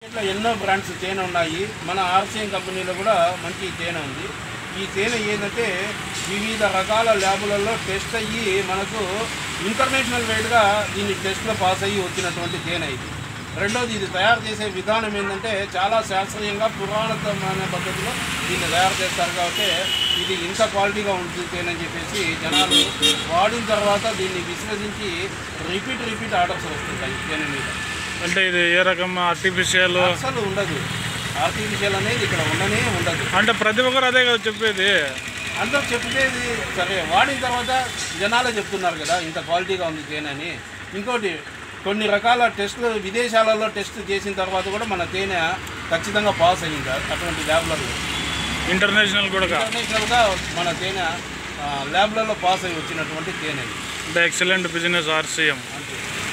ఇట్లా ఎన్నో బ్రాండ్స్ తేనె ఉన్నాయి మన ఆర్సీఎం కంపెనీలో కూడా మంచి తేనె ఉంది ఈ తేనె ఏంటంటే వివిధ రకాల ల్యాబులలో టెస్ట్ అయ్యి మనకు ఇంటర్నేషనల్ వైడ్గా దీన్ని టెస్ట్లో పాస్ అయ్యి వచ్చినటువంటి తేనె ఇది రెండోది ఇది తయారు చేసే విధానం ఏంటంటే చాలా శాస్త్రీయంగా పురాణతమైన పద్ధతిలో దీన్ని తయారు చేస్తారు కాబట్టి ఇది ఇంత క్వాలిటీగా ఉంటుంది తేనె అని చెప్పేసి జనాలు వాడిన తర్వాత దీన్ని విశ్లేషించి రిపీట్ రిపీట్ ఆర్డర్స్ వస్తుంటాయి తేనె మీద అంటే ఇది ఏ రకం ఆర్టిఫిషియల్ అసలు ఉండదు ఆర్టిఫిషియల్ అనేది ఇక్కడ ఉండనే ఉండదు అంటే ప్రతి ఒక్కరు అదే కదా చెప్పేది అందరూ చెప్పేది సరే వాడిన తర్వాత జనాలే చెప్తున్నారు కదా ఇంత క్వాలిటీగా ఉంది తేనె అని ఇంకోటి కొన్ని రకాల టెస్టులు విదేశాలలో టెస్ట్ చేసిన తర్వాత కూడా మన తేనె ఖచ్చితంగా పాస్ అయ్యింది అటువంటి ల్యాబ్లలో ఇంటర్నేషనల్ కూడా కా- ఇంటర్నేషనల్గా మన తేనె ఆ, ల్యాబ్లలో పాస్ అయ్యి వచ్చినటువంటి తేనె ఇది. అంటే ఎక్సలెంట్ బిజినెస్ ఆర్సీఎం అంతే